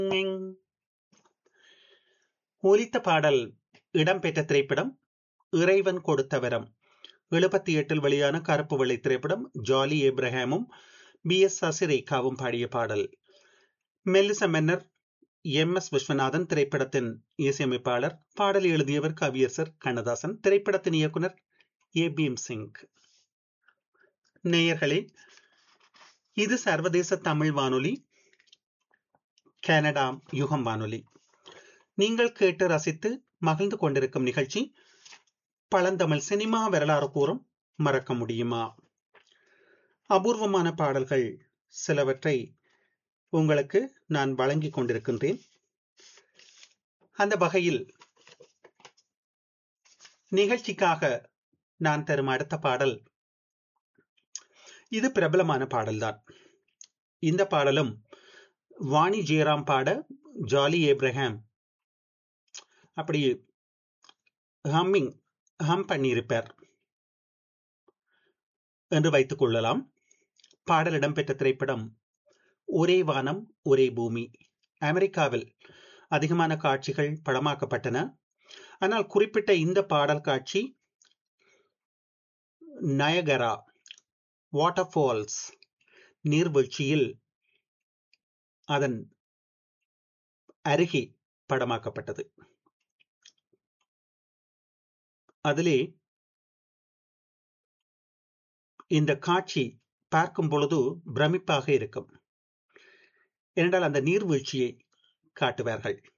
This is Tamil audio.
ஒலித்த பாடல் இடம்பெற்ற திரைப்படம் இறைவன் கொடுத்த வரம் எழுபத்தி எட்டில் வெளியான கருப்பு வெள்ளை திரைப்படம் ஜாலி ஏப்ரஹாமும் பி எஸ் சசிரேகாவும் பாடிய பாடல் மெல்லிச மன்னர் எம் எஸ் விஸ்வநாதன் திரைப்படத்தின் இசையமைப்பாளர் பாடல் எழுதியவர் கவியரசர் கண்ணதாசன் திரைப்படத்தின் இயக்குனர் ஏ பீம் சிங் நேயர்களே இது சர்வதேச தமிழ் வானொலி கனடா யுகம் வானொலி நீங்கள் கேட்டு ரசித்து மகிழ்ந்து கொண்டிருக்கும் நிகழ்ச்சி பழந்தமிழ் சினிமா வரலாறு கூறும் மறக்க முடியுமா அபூர்வமான பாடல்கள் சிலவற்றை உங்களுக்கு நான் வழங்கிக் கொண்டிருக்கின்றேன் அந்த வகையில் நிகழ்ச்சிக்காக நான் தரும் அடுத்த பாடல் இது பிரபலமான பாடல்தான் இந்த பாடலும் வாணி ஜெயராம் பாட ஜாலி ஏப்ரஹாம் அப்படி ஹம்மிங் ஹம் பண்ணியிருப்பார் என்று வைத்துக் கொள்ளலாம் பாடல் இடம்பெற்ற திரைப்படம் ஒரே வானம் ஒரே பூமி அமெரிக்காவில் அதிகமான காட்சிகள் படமாக்கப்பட்டன ஆனால் குறிப்பிட்ட இந்த பாடல் காட்சி நயகரா வாட்டர் ஃபால்ஸ் நீர்வீழ்ச்சியில் அதன் அருகே படமாக்கப்பட்டது அதிலே இந்த காட்சி பார்க்கும் பொழுது பிரமிப்பாக இருக்கும் ஏனென்றால் அந்த நீர்வீழ்ச்சியை காட்டுவார்கள்